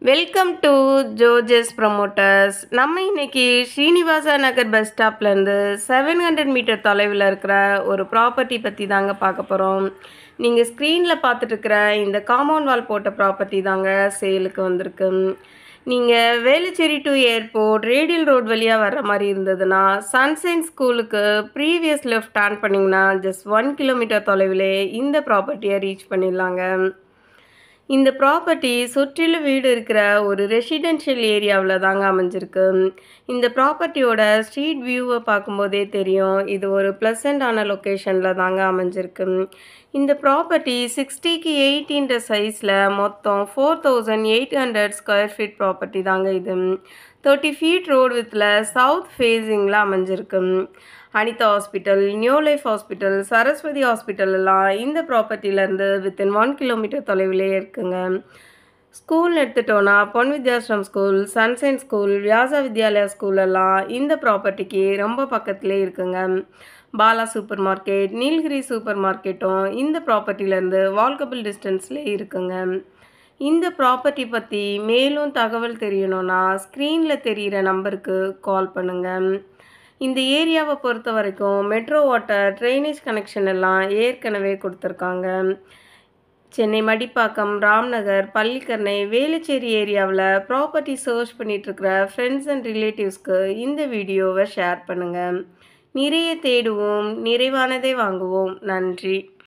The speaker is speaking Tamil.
வெல்கம் டு ஜோஜஸ் ப்ரமோட்டர்ஸ் நம்ம இன்னைக்கு ஸ்ரீனிவாசா நகர் பஸ் ஸ்டாப்லேருந்து செவன் ஹண்ட்ரட் மீட்டர் தொலைவில் இருக்கிற ஒரு ப்ராப்பர்ட்டி பற்றி தாங்க பார்க்க போகிறோம் நீங்கள் ஸ்க்ரீனில் பார்த்துட்டு இருக்கிற இந்த காம்பவுண்ட் வால் போட்ட ப்ராப்பர்ட்டி தாங்க சேலுக்கு வந்திருக்கு நீங்கள் Velachery to airport radial road வழியாக வர்ற மாதிரி இருந்ததுன்னா சன்சைன் ஸ்கூலுக்கு ப்ரீவியஸ் லெஃப்ட் டர்ன் பண்ணிங்கன்னா ஜஸ்ட் ஒன் கிலோமீட்டர் தொலைவிலே இந்த ப்ராப்பர்ட்டியை ரீச் பண்ணிடலாங்க இந்த ப்ராப்பர்ட்டி சுற்றிலும் வீடு இருக்கிற ஒரு ரெசிடென்ஷியல் ஏரியாவில் தாங்க அமைஞ்சிருக்கு இந்த ப்ராப்பர்ட்டியோட ஸ்ட்ரீட் வியூவை பார்க்கும்போதே தெரியும் இது ஒரு ப்ளசண்டான லொக்கேஷனில் தாங்க அமைஞ்சிருக்கு இந்த ப்ராப்பர்ட்டி சிக்ஸ்டிக்கு எயிட்டின்ற சைஸில் மொத்தம் four thousand eight hundred square feet property தாங்க இது தேர்ட்டி ஃபீட் ரோடு வித்தில் சவுத் ஃபேஸிங்கில் அமைஞ்சிருக்கு Anitha hospital new life hospital Saraswathi hospital எல்லாம் இந்த ப்ராப்பர்ட்டிலேருந்து வித்தின் ஒன் கிலோமீட்டர் தொலைவிலே இருக்குங்க ஸ்கூல் எடுத்துட்டோன்னா Pon Vidyashram school Sunshine school Vyasa Vidyalaya school எல்லாம் இந்த ப்ராப்பர்ட்டிக்கு ரொம்ப பக்கத்துலே இருக்குங்க Bala supermarket Nilgiri super மார்க்கெட்டும் இந்த ப்ராப்பர்ட்டிலேருந்து வால்கபிள் டிஸ்டன்ஸ்லேயே இருக்குங்க இந்த ப்ராப்பர்ட்டி பற்றி மேலும் தகவல் தெரியணும்னா ஸ்க்ரீனில் தெரிகிற நம்பருக்கு கால் பண்ணுங்கள் இந்த ஏரியாவை பொறுத்த வரைக்கும் மெட்ரோ வாட்டர் ட்ரைனேஜ் கனெக்ஷன் எல்லாம் ஏற்கனவே கொடுத்துருக்காங்க சென்னை மடிப்பாக்கம் ராம்நகர் பள்ளிக்கரணை வேலுச்சேரி ஏரியாவில் ப்ராப்பர்ட்டி சர்ச் பண்ணிகிட்ருக்கிற ஃப்ரெண்ட்ஸ் அண்ட் ரிலேட்டிவ்ஸ்க்கு இந்த வீடியோவை ஷேர் பண்ணுங்கள் நிறைய தேடுவோம் நிறைவானதை வாங்குவோம் நன்றி